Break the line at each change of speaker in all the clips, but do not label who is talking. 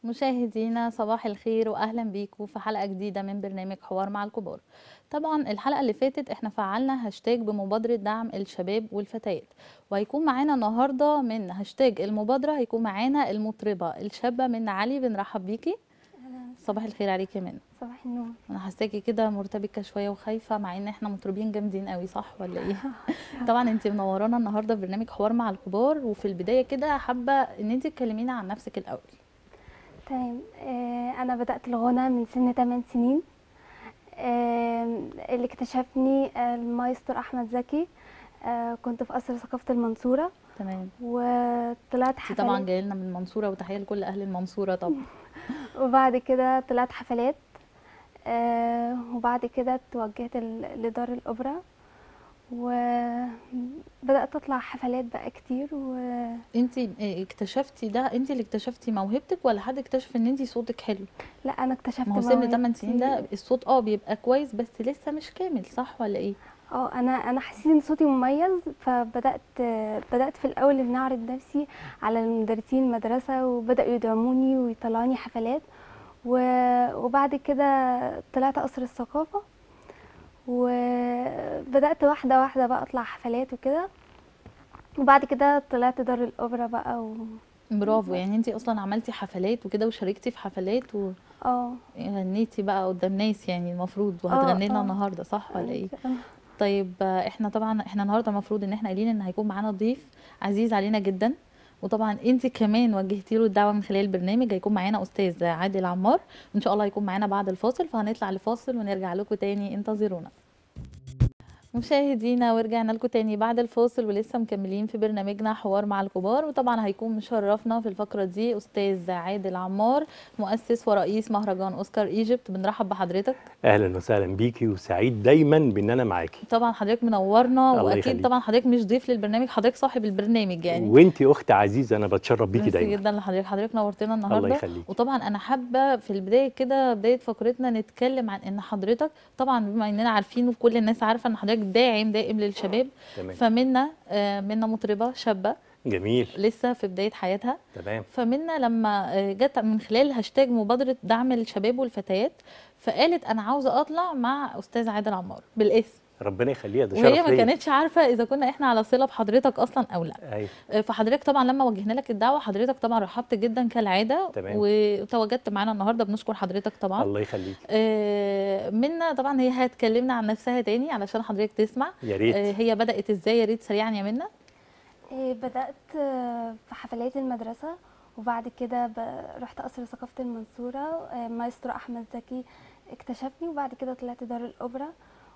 مشاهدينا صباح الخير واهلا بيكم في حلقه جديده من برنامج حوار مع الكبار طبعا الحلقه اللي فاتت احنا فعلنا هاشتاج بمبادره دعم الشباب والفتيات وهيكون معانا النهارده من هاشتاج المبادره هيكون معانا المطربه الشابه من علي بنرحب بيكي صباح الخير عليكي من
صباح النور
انا حاساكي كده مرتبكه شويه وخايفه مع ان احنا مطربين جامدين قوي صح ولا ايه طبعا انت منورانا النهارده في برنامج حوار مع الكبار وفي البدايه كده حابه ان انت تكلمينا عن نفسك الاول
تمام آه انا بدات الغنى من سن 8 سنين آه اللي اكتشفني آه، المايسترو احمد زكي آه كنت في قصر ثقافه المنصوره
تمام
وطلعت
انت طبعا
حفلات
جايه لنا من المنصوره وتحيه لكل اهل المنصوره طبعا
وبعد كده طلعت حفلات آه وبعد كده توجهت ل- لدار الاوبرا وبدات اطلع حفلات بقى كتير و
انت اكتشفتي ده انت اللي اكتشفتي موهبتك ولا حد اكتشف ان انت صوتك حلو
لا انا اكتشفت
ما هو سن 8 سنين ده
موهبتي.
الصوت اه بيبقى كويس بس لسه مش كامل صح ولا ايه
اه انا انا حسيت ان صوتي مميز فبدات بدات في الاول ان اعرض نفسي على المدرسين المدرسه وبداوا يدعموني ويطلعوني حفلات و- وبعد كده طلعت قصر الثقافه وبدات واحده واحده بقى اطلع حفلات وكده وبعد كده طلعت دار الاوبرا بقى و
برافو يعني انت اصلا عملتي حفلات وكده وشاركتي في حفلات
اه
وغنيتي بقى قدام ناس يعني المفروض وهتغني لنا
اه.
النهارده صح ولا ايه طيب آه، احنا طبعا احنا النهارده المفروض ان احنا قايلين ان هيكون معانا ضيف عزيز علينا جدا وطبعا انت كمان وجهتي له الدعوه من خلال البرنامج هيكون معانا استاذ عادل عمار ان شاء الله هيكون معانا بعد الفاصل فهنطلع لفاصل ونرجع لكم تاني انتظرونا مشاهدينا ورجعنا لكم تاني بعد الفاصل ولسه مكملين في برنامجنا حوار مع الكبار وطبعا هيكون مشرفنا في الفقره دي استاذ عادل عمار مؤسس ورئيس مهرجان اوسكار ايجيبت بنرحب بحضرتك
اهلا وسهلا بيكي وسعيد دايما بان انا معاكي
طبعا حضرتك منورنا
الله
واكيد
يخليك.
طبعا حضرتك مش ضيف للبرنامج حضرتك صاحب البرنامج يعني
وانتي اخت عزيزه انا بتشرف بيكي
ميرسي
دايما
جدا لحضرتك حضرتك نورتنا النهارده
الله يخليك
وطبعا انا حابه في البدايه كده بدايه فقرتنا نتكلم عن ان حضرتك طبعا بما اننا عارفين وكل الناس عارفه ان حضرتك داعم دائم للشباب
تمام
فمنا آه، منا مطربه شابه
جميل
لسه في بدايه حياتها
تمام
فمنا لما آه، جت من خلال هاشتاج مبادره دعم الشباب والفتيات فقالت انا عاوزه اطلع مع استاذ عادل عمار بالاسم
ربنا يخليها ده
وهي
شرف
ما
ليا
كانتش عارفه اذا كنا احنا على صله بحضرتك اصلا او لا
ايوه
آه، فحضرتك طبعا لما وجهنا لك الدعوه حضرتك طبعا رحبت جدا كالعاده
تمام.
وتواجدت معانا النهارده بنشكر حضرتك طبعا
الله يخليك
آه، منا طبعا هي هتكلمنا عن نفسها تاني علشان حضرتك تسمع
يا
آه،
ريت
هي بدات ازاي يا ريت سريعا يا منا
إيه، بدأت آه، في حفلات المدرسة وبعد كده ب- رحت قصر ثقافة المنصورة آه، مايسترو أحمد زكي اكتشفني وبعد كده طلعت دار الأوبرا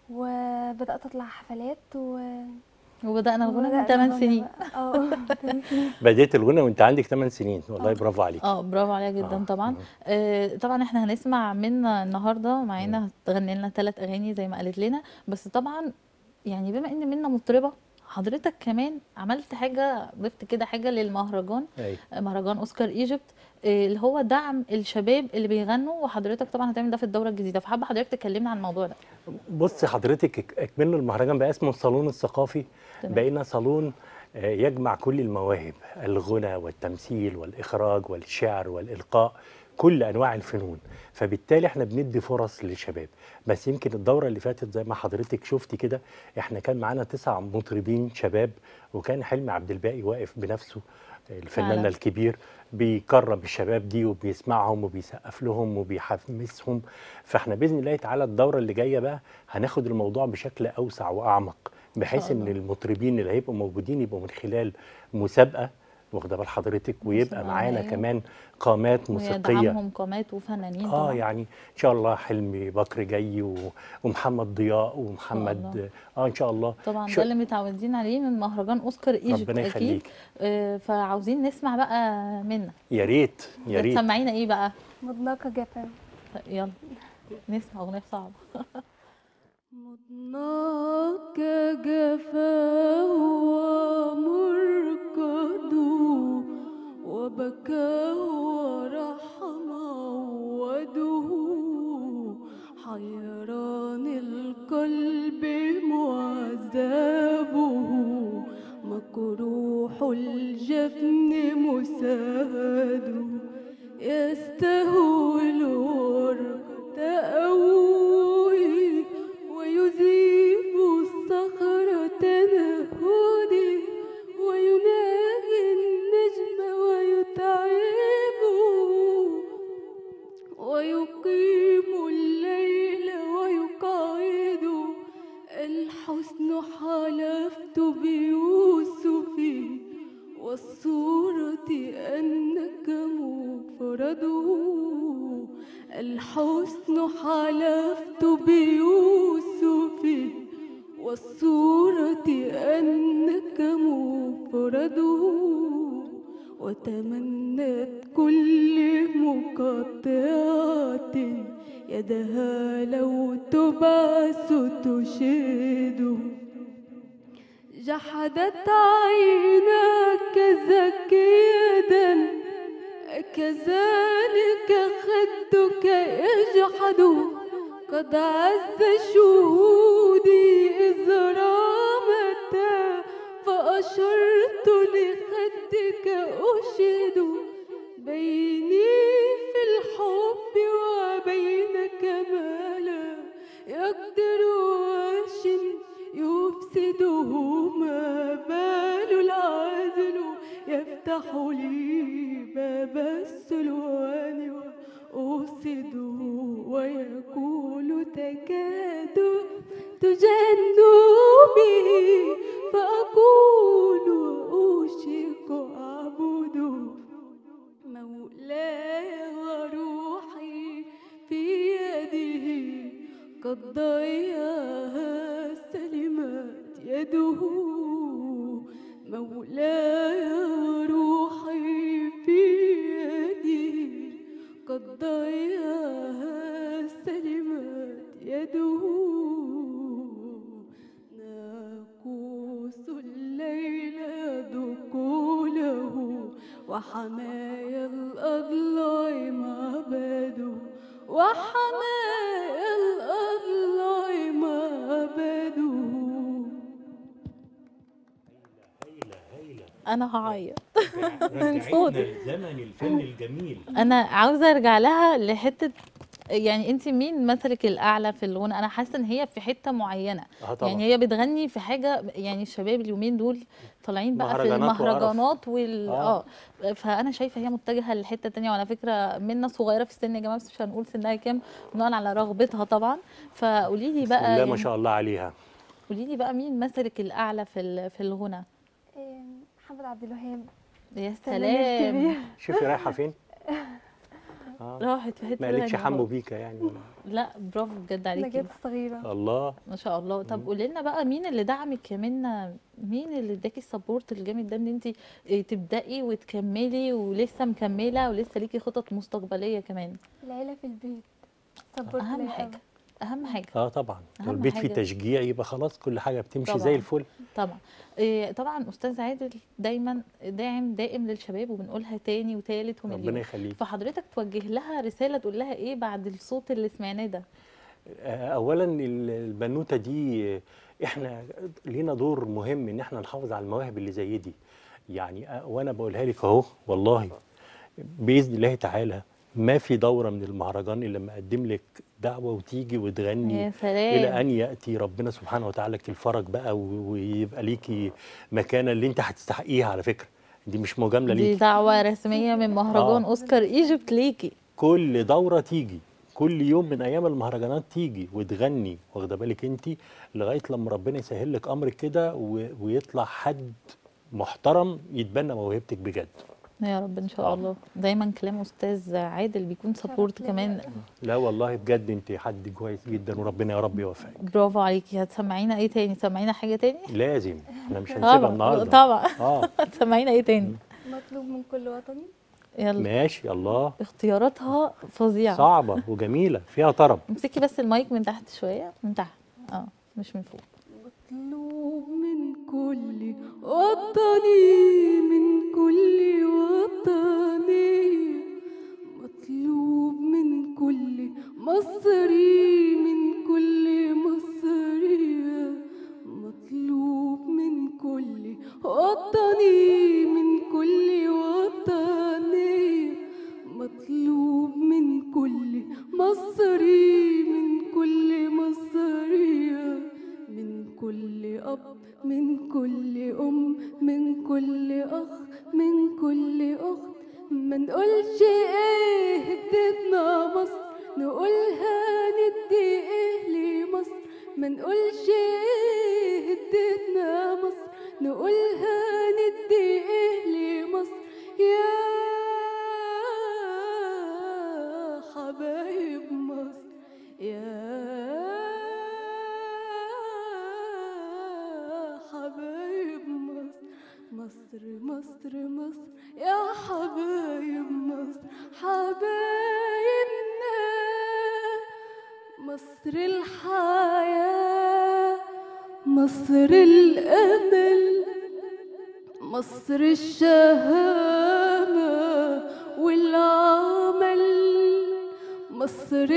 وبدأت أطلع حفلات و
وبدانا الغنى من
وبدأنا
8
الغنى
سنين
بقى. اه تمن سنين.
بديت الغنى وانت عندك 8 سنين والله
آه.
برافو عليك
اه برافو عليها جدا
آه،
طبعا
آه.
آه، طبعا احنا هنسمع منا النهارده معانا هتغني لنا ثلاث اغاني زي ما قالت لنا بس طبعا يعني بما ان منا مطربه حضرتك كمان عملت حاجه ضفت كده حاجه للمهرجان
ايوه
مهرجان اوسكار ايجيبت آه، اللي هو دعم الشباب اللي بيغنوا وحضرتك طبعا هتعمل ده في الدوره الجديده فحابه حضرتك تكلمنا عن الموضوع ده
بص حضرتك اك- اكملنا المهرجان بقى اسمه الصالون الثقافي
تمام.
بقينا صالون آه، يجمع كل المواهب الغنى والتمثيل والاخراج والشعر والالقاء كل انواع الفنون فبالتالي احنا بندي فرص للشباب بس يمكن الدوره اللي فاتت زي ما حضرتك شفتي كده احنا كان معانا تسع مطربين شباب وكان حلمي عبد الباقي واقف بنفسه الفنان
فعلا.
الكبير بيكرم الشباب دي وبيسمعهم وبيسقف لهم وبيحمسهم فاحنا باذن الله تعالى الدوره اللي جايه بقى هناخد الموضوع بشكل اوسع واعمق بحيث ان
الله.
المطربين اللي هيبقوا موجودين يبقوا من خلال مسابقه واخده بال حضرتك ويبقى
مسابقة،
معانا
أيوة.
كمان قامات موسيقيه
ويدعمهم قامات وفنانين
اه
طبعا
يعني ان شاء الله حلمي بكر جاي و... ومحمد ضياء
الله.
ومحمد اه ان شاء الله
طبعا
شو-
ده اللي متعودين عليه من مهرجان اوسكار ايجيبت
ربنا
اكيد
يخليك
آه، فعاوزين نسمع بقى منا
يا ريت يا ريت
تسمعينا ايه بقى
مضناقة جفا
يلا نسمع اغنيه صعبه
مضناك جفاه ومركض وبكاه ورحم عوده حيران القلب معذبه مكروح الجفن مساد
يستهول ورقة أوي ويذيب الصخرة تنهدي ويناهي النجم ويتعبه ويقيم الليل ويقعد الحسن حلفت بيوسف والصورة أنك مفرده الحسن حلفت بيوسف والصورة أنك مفرده وتمنت كل مقطعة يدها لو تبعث تشهده جحدت عيناك زكيدا كذلك خدك يجحد قد عز شهودي إذ رامت فأشرت لخدك أشهد بيني في الحب وبينك ما لا يقدر واش يفسده ما بال العازل يفتح لي باب السلوان وأوسده ويقول تكاد تجن به فأقول وأوشك أعبده مولاي وروحي في يده قد ضيعها سلمت يده مولاي وروحي في يده قد ضيعها سلمت يده ناقوس الليل يدق له وحمايا الأضلاع معبده وحمايا الأضلاع معبده
انا هعيط
رجعتنا
صوت.
لزمن الفن الجميل
انا عاوزه ارجع لها لحته يعني انت مين مثلك الاعلى في الغنى انا حاسه ان هي في حته معينه
اه طبعا
يعني هي بتغني في حاجه يعني الشباب اليومين دول طالعين بقى في
مهرجانات وقرف.
المهرجانات وال
آه.
اه فانا شايفه هي متجهه لحته تانية وعلى فكره منا صغيره في السن يا جماعه بس مش هنقول سنها كام بناء على رغبتها طبعا فقولي لي
بسم
بقى
الله ما
يعني
شاء الله عليها
قولي لي بقى مين مثلك الاعلى في ال- في الغنى
إيه، محمد عبد الوهاب
يا
فنان
سلام
كبير.
شوفي رايحه فين اه
راحت في حته
ما قالتش
تانية
حمو
خالص.
بيكا يعني
لا برافو بجد
انا
عليكي
جيت صغيره
الله
ما شاء الله طب
مم.
قولي لنا بقى مين اللي دعمك يا منى مين اللي اداكي السبورت الجامد ده ان انت تبداي وتكملي ولسه مكمله ولسه ليكي خطط مستقبليه كمان
العيله في البيت سبورت
اهم
ليا
حاجه
أوي.
اهم حاجه
اه طبعا لو
أهم
البيت فيه
حاجة.
تشجيع يبقى خلاص كل حاجه بتمشي
طبعاً.
زي الفل
طبعا إيه طبعا استاذ عادل دايما داعم دائم للشباب وبنقولها تاني وتالت
ربنا
ومليون
يخليك
فحضرتك توجه لها رساله تقول لها ايه بعد الصوت اللي سمعناه ده
آه، اولا ال- البنوته دي آه، احنا لينا دور مهم ان احنا نحافظ على المواهب اللي زي دي يعني آه، وانا بقولها لك اهو والله باذن الله تعالى ما في دوره من المهرجان الا لما اقدم لك دعوه وتيجي وتغني
يا
الى
سلام
ان ياتي ربنا سبحانه وتعالى لك الفرج بقى و- ويبقى ليكي مكانه اللي انت هتستحقيها على فكره دي مش مجامله
دي
ليكي
دعوه رسميه من مهرجان
آه.
اوسكار ايجيبت ليكي
كل دوره تيجي كل يوم من ايام المهرجانات تيجي وتغني واخده بالك انت لغايه لما ربنا يسهل لك امرك كده و- ويطلع حد محترم يتبنى موهبتك بجد
يا رب ان شاء
آه.
الله دايما كلام استاذ عادل بيكون سبورت
ليا
كمان
لا والله بجد انت حد كويس جدا وربنا يا رب يوفقك
برافو عليكي هتسمعينا ايه تاني سمعينا حاجه تاني
لازم احنا مش هنسيبها النهارده
طبعا
اه
هتسمعينا ايه تاني
مطلوب من كل وطني
يلا
ماشي الله
اختياراتها فظيعه
صعبه وجميله فيها طرب
امسكي بس المايك من تحت شويه من تحت اه مش من فوق
مطلوب من كل وطني من كل وطني مطلوب من كل مصري من كل مصرية مطلوب من كل وطني من كل وطني مطلوب أخ من كل أخت ما نقولش إيه ادتنا مصر نقولها ندي إيه لمصر ما نقولش إيه ادتنا مصر نقولها ندي إيه لمصر يا حبايب مصر يا حبايب مصر مصر مصر مصر يا حبايب مصر حبايبنا مصر الحياة مصر الأمل مصر الشهامة والعمل مصر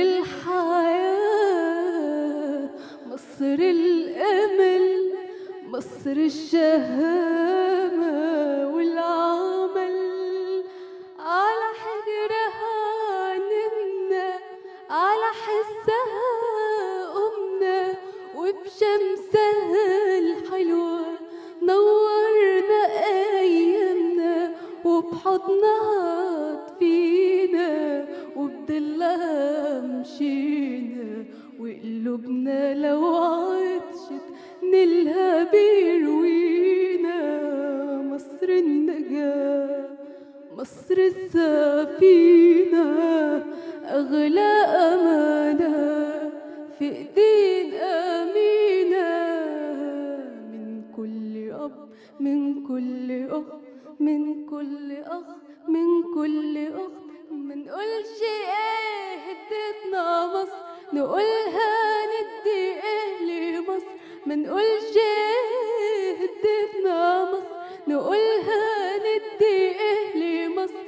الحياة مصر الأمل مصر الشهامة والعمل على حجرها نمنا على حسها قمنا وبشمسها الحلوة نورنا أيامنا وبحضنها طفينا وبضلها مشينا وقلوبنا لو عطشت نلها بيروينا مصر النجاة مصر السفينة أغلى أمانة في إيدين أمينة من كل أب من كل أخ من كل أخ من كل أخت ما نقولش إيه ادتنا مصر نقولها ندي إيه لمصر ما نقولش إيه ادتنا مصر نقولها ندي إيه لمصر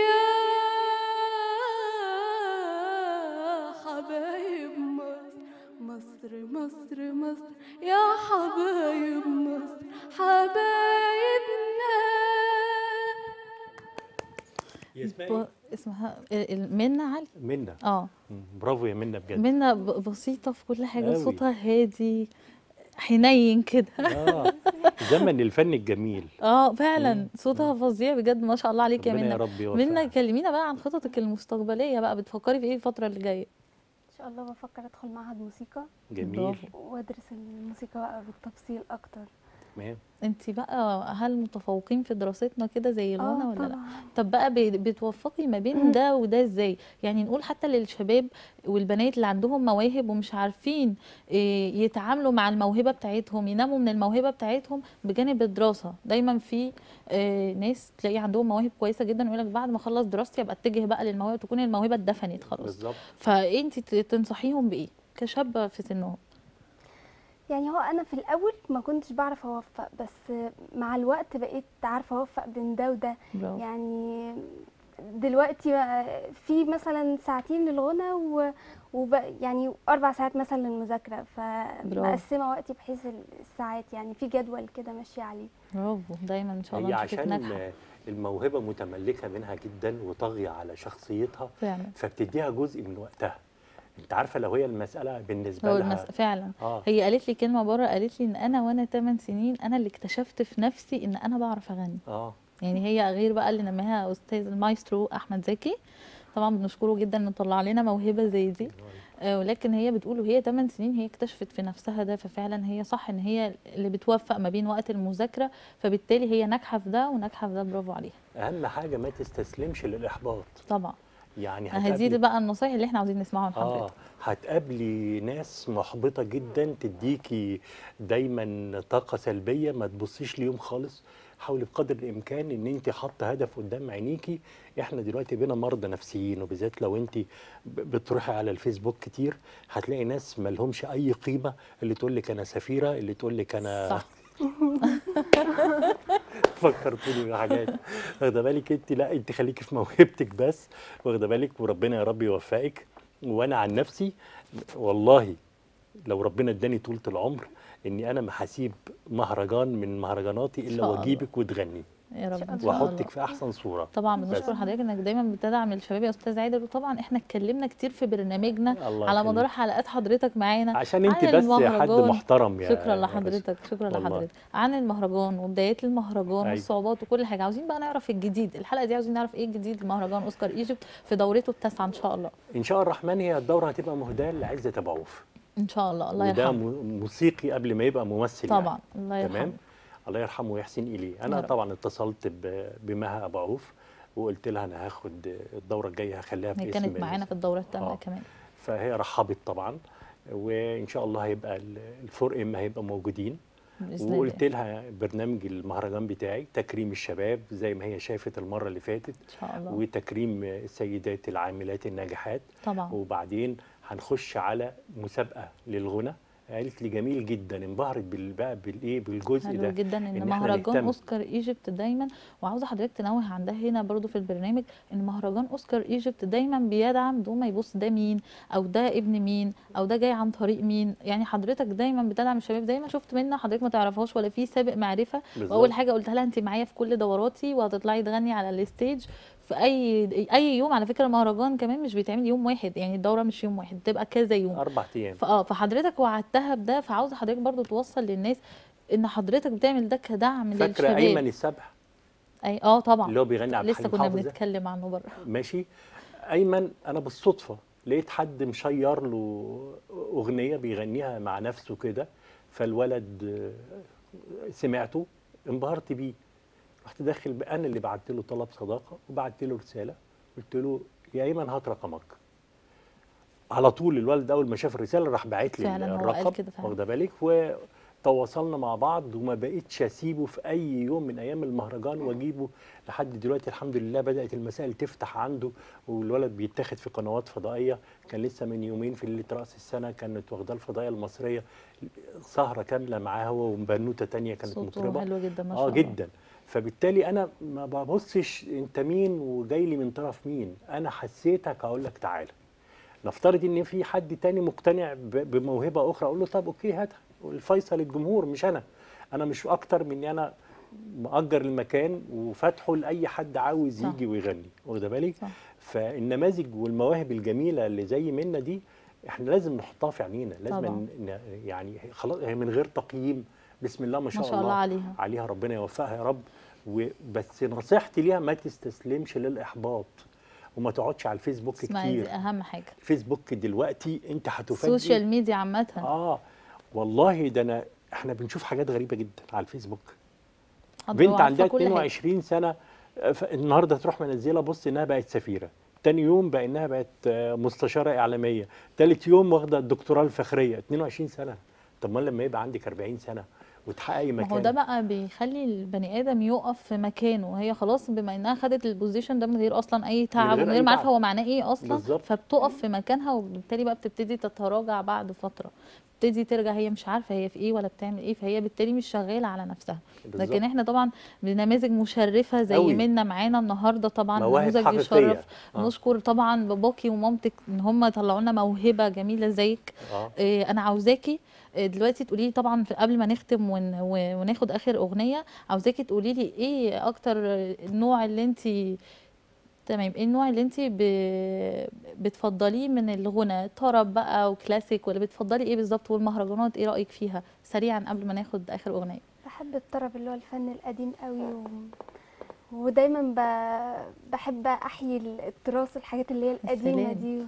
يا حبايب مصر مصر مصر مصر يا حبايب مصر حبايبنا
ب... اسمها ال- منى علي
منا
اه
برافو يا منا بجد
منى ب- بسيطة في كل حاجة
أوي.
صوتها هادي حنين كده
اه زمن الفن الجميل
اه فعلا صوتها فظيع بجد ما شاء الله عليك يا
ربنا يا
منى
رب يوفقها.
منى كلمينا بقى عن خططك المستقبلية بقى بتفكري في ايه الفترة اللي جاية
ان شاء الله بفكر ادخل معهد موسيقى
جميل
برافو.
وادرس الموسيقى بقى بالتفصيل اكتر
تمام
انت بقى هل متفوقين في دراستنا كده زي الغنى
اه
ولا لا
طبعا
طب بقى بي- بتوفقي ما بين ده وده ازاي يعني نقول حتى للشباب والبنات اللي عندهم مواهب ومش عارفين إيه، يتعاملوا مع الموهبة بتاعتهم يناموا من الموهبة بتاعتهم بجانب الدراسة دايما في آه، ناس تلاقي عندهم مواهب كويسة جدا ويقول لك بعد ما اخلص دراستي ابقى اتجه بقى للموهبة تكون الموهبة اتدفنت خلاص
بالظبط
فانت ت- تنصحيهم بايه كشابة في سنهم
يعني هو انا في الاول ما كنتش بعرف اوفق بس مع الوقت بقيت عارفه اوفق بين ده وده
برافو
يعني دلوقتي بقى في مثلا ساعتين للغنى و وب يعني اربع ساعات مثلا للمذاكره فمقسمه وقتي بحيث الساعات يعني في جدول كده ماشيه عليه
برافو دايما ان شاء الله
هي
نشوفك
عشان
ناجحة
الموهبه متملكه منها جدا وطاغيه على شخصيتها
فعلا
فبتديها جزء من وقتها انت عارفه لو هي المساله بالنسبه
هو
لها
المس... فعلا
اه
هي قالت لي كلمه بره قالت لي ان انا وانا 8 سنين انا اللي اكتشفت في نفسي ان انا بعرف اغني
اه
يعني هي غير بقى اللي نماها استاذ المايسترو احمد زكي طبعا بنشكره جدا انه طلع لنا موهبه زي دي آه، ولكن هي بتقول وهي 8 سنين هي اكتشفت في نفسها ده ففعلا هي صح ان هي اللي بتوفق ما بين وقت المذاكره فبالتالي هي ناجحه في ده وناجحه في ده برافو عليها
اهم حاجه ما تستسلمش للاحباط
طبعا
يعني
هذه دي بقى النصايح اللي احنا عاوزين نسمعها من
اه
حضرتك
هتقابلي ناس محبطه جدا تديكي دايما طاقه سلبيه ما تبصيش ليهم خالص حاولي بقدر الامكان ان انت حاطه هدف قدام عينيكي احنا دلوقتي بقينا مرضى نفسيين وبالذات لو انت ب- بتروحي على الفيسبوك كتير هتلاقي ناس ما لهمش اي قيمه اللي تقول لك انا سفيره اللي تقول لك انا
صح
فكرتوني بحاجات واخده بالك انت لا انت خليكي في موهبتك بس واخده بالك وربنا يا رب يوفقك وانا عن نفسي والله لو ربنا اداني طولة العمر اني انا ما هسيب مهرجان من مهرجاناتي
إن
الا
شاء الله.
واجيبك وتغني
يا رب
شاء
ان شاء الله
واحطك في احسن صوره
طبعا
بس.
بنشكر حضرتك انك دايما بتدعم الشباب يا استاذ عادل وطبعا احنا اتكلمنا كتير في برنامجنا
الله
على
يخليك.
مدار حلقات حضرتك معانا
عشان انت
عن
بس حد
المهرجان.
محترم يا
شكرا
يا
لحضرتك شكرا
والله.
لحضرتك عن المهرجان وبدايات المهرجان
أيوة.
والصعوبات وكل حاجه عاوزين بقى نعرف الجديد الحلقه دي عاوزين نعرف ايه الجديد لمهرجان اوسكار ايجيبت في دورته التاسعه ان شاء الله
ان شاء الرحمن هي الدوره هتبقى مهداه لعزه ابو عوف
ان شاء الله الله
وده
يرحمه
م- موسيقي قبل ما يبقى ممثل يعني.
طبعا الله يرحمه
تمام الله يرحمه ويحسن اليه
يا
انا
رب.
طبعا اتصلت ب- بمها ابو عوف وقلت لها انا هاخد الدوره الجايه هخليها
هي
باسم
كانت معانا في الدوره الثامنه
آه.
كمان
فهي رحبت طبعا وان شاء الله هيبقى ال- الفور ام هيبقى موجودين
باذن
وقلت
الله
لها برنامج المهرجان بتاعي تكريم الشباب زي ما هي شافت المره اللي فاتت
ان شاء الله
وتكريم السيدات العاملات الناجحات
طبعا
وبعدين هنخش على مسابقه للغنى قالت لي جميل جدا انبهرت بال- بقى بالايه بالجزء
حلو
ده
جدا ان,
إحنا
مهرجان
نهتم.
اوسكار ايجيبت دايما وعاوزه حضرتك تنوه عندها هنا برضو في البرنامج ان مهرجان اوسكار ايجيبت دايما بيدعم دون ما يبص ده مين او ده ابن مين او ده جاي عن طريق مين يعني حضرتك دايما بتدعم الشباب دايما شفت منها حضرتك ما تعرفهاش ولا في سابق معرفه
بالظبط.
واول حاجه قلتها لها انت معايا في كل دوراتي وهتطلعي تغني على الستيج في اي اي يوم على فكره المهرجان كمان مش بيتعمل يوم واحد يعني الدوره مش يوم واحد بتبقى كذا يوم
اربع ايام
فاه فحضرتك وعدتها بده فعاوزه حضرتك برضو توصل للناس ان حضرتك بتعمل ده كدعم
فاكره
للشباب
ايمن السبح
اي اه طبعا
اللي هو بيغني عبد
لسه
الحليم
كنا
حافظ ده؟
بنتكلم عنه بره
ماشي ايمن انا بالصدفه لقيت حد مشير له اغنيه بيغنيها مع نفسه كده فالولد آه، سمعته انبهرت بيه رحت داخل ب- انا اللي بعت له طلب صداقه وبعت له رساله قلت له يا ايمن هات رقمك على طول الولد اول ما شاف الرساله راح باعت لي
فعلاً هو قال
الرقم
كده فعلاً.
واخده بالك وتواصلنا مع بعض وما بقتش اسيبه في اي يوم من ايام المهرجان واجيبه لحد دلوقتي الحمد لله بدات المسائل تفتح عنده والولد بيتاخد في قنوات فضائيه كان لسه من يومين في ليله راس السنه كانت واخداه الفضائيه المصريه سهره كامله معاه هو وبنوته تانية كانت
صوته
مطربه
حلو جدا ما شاء
اه
الله
جدا فبالتالي انا ما ببصش انت مين وجاي لي من طرف مين انا حسيتك هقول لك تعالى نفترض ان في حد تاني مقتنع ب- بموهبه اخرى اقول له طب اوكي هاتها والفيصل الجمهور مش انا انا مش اكتر من ان انا مأجر المكان وفاتحه لاي حد عاوز
صح.
يجي ويغني واخده بالك
صح.
فالنماذج والمواهب الجميله اللي زي منا دي احنا لازم نحطها في عينينا لازم
طبعاً.
ن- يعني خلاص هي من غير تقييم بسم الله ما شاء,
ما شاء الله عليها
عليها ربنا يوفقها يا رب وبس نصيحتي ليها ما تستسلمش للاحباط وما تقعدش على الفيسبوك
اسمعي دي
كتير
اهم حاجه
الفيسبوك دلوقتي انت هتفاجئ
السوشيال ميديا عامه
اه والله ده انا احنا بنشوف حاجات غريبه جدا على الفيسبوك
حاضر
بنت
وعارفة
عندها
كل حاجة.
22 سنه آه، ف- النهارده تروح منزله بص انها بقت سفيره تاني يوم بقى انها بقت آه، مستشاره اعلاميه تالت يوم واخده الدكتوراه الفخريه 22 سنه طب ما لما يبقى عندك 40 سنه وتحققي
ما
مكان
هو ده بقى بيخلي البني ادم يقف في مكانه هي خلاص بما انها خدت البوزيشن ده من غير اصلا اي تعب
غير
ومن
أي
غير ما عارفه
تعب.
هو معناه ايه اصلا
بالظبط.
فبتقف في مكانها وبالتالي بقى بتبتدي تتراجع بعد فتره بتبتدي ترجع هي مش عارفه هي في ايه ولا بتعمل ايه فهي بالتالي مش شغاله على نفسها
بالظبط.
لكن احنا طبعا بنماذج مشرفه زي
أوي.
منا معانا النهارده طبعا
مواهب
نموذج
حقيقية.
يشرف
آه.
نشكر طبعا باباكي ومامتك ان هم طلعوا لنا موهبه جميله زيك
اه
إيه، انا عاوزاكي إيه، دلوقتي تقولي لي طبعا في قبل ما نختم ون و- وناخد اخر اغنيه عاوزاكي تقولي لي ايه اكتر النوع اللي انت تمام ايه النوع اللي انت ب... بتفضليه من الغنى طرب بقى او كلاسيك ولا بتفضلي ايه بالظبط والمهرجانات ايه رايك فيها سريعا قبل ما ناخد اخر اغنيه
بحب الطرب اللي هو الفن القديم قوي و... ودايما ب... بحب احيي التراث الحاجات اللي هي القديمه
سلام.
دي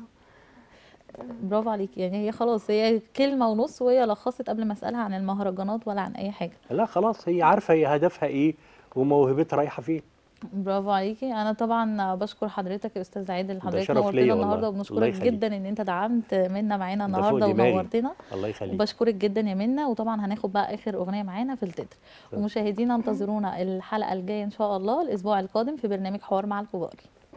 برافو عليكي يعني هي خلاص هي كلمه ونص وهي لخصت قبل ما اسالها عن المهرجانات ولا عن اي حاجه
لا خلاص هي عارفه هي هدفها ايه وموهبتها رايحه فين
برافو عليكي انا طبعا بشكر حضرتك يا استاذ عادل حضرتك
شرف
نورتنا
ليا والله.
النهارده
الله
وبنشكرك
يخليك.
جدا ان انت دعمت منا معانا
ده فوق
النهارده
دماغي.
ونورتنا
الله يخليك
وبشكرك جدا يا منا وطبعا هناخد بقى اخر اغنيه معانا في التتر ومشاهدينا انتظرونا الحلقه الجايه ان شاء الله الاسبوع القادم في برنامج حوار مع الكبار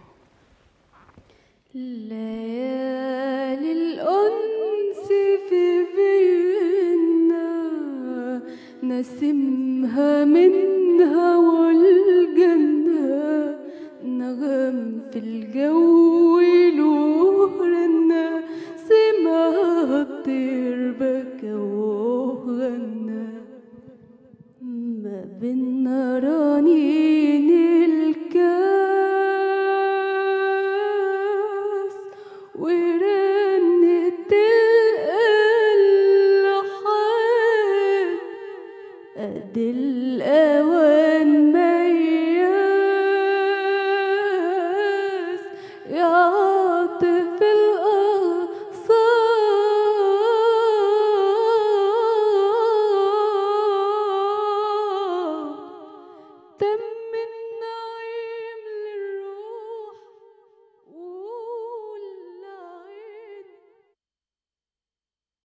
ليالي الأنس في فينا نسمها منها والجنة نغم في الجو له رنة سمعها الطير بكى وغنى ما بين رنين ورنت الألحان قد الأوان مياس يعطف الأغصان تم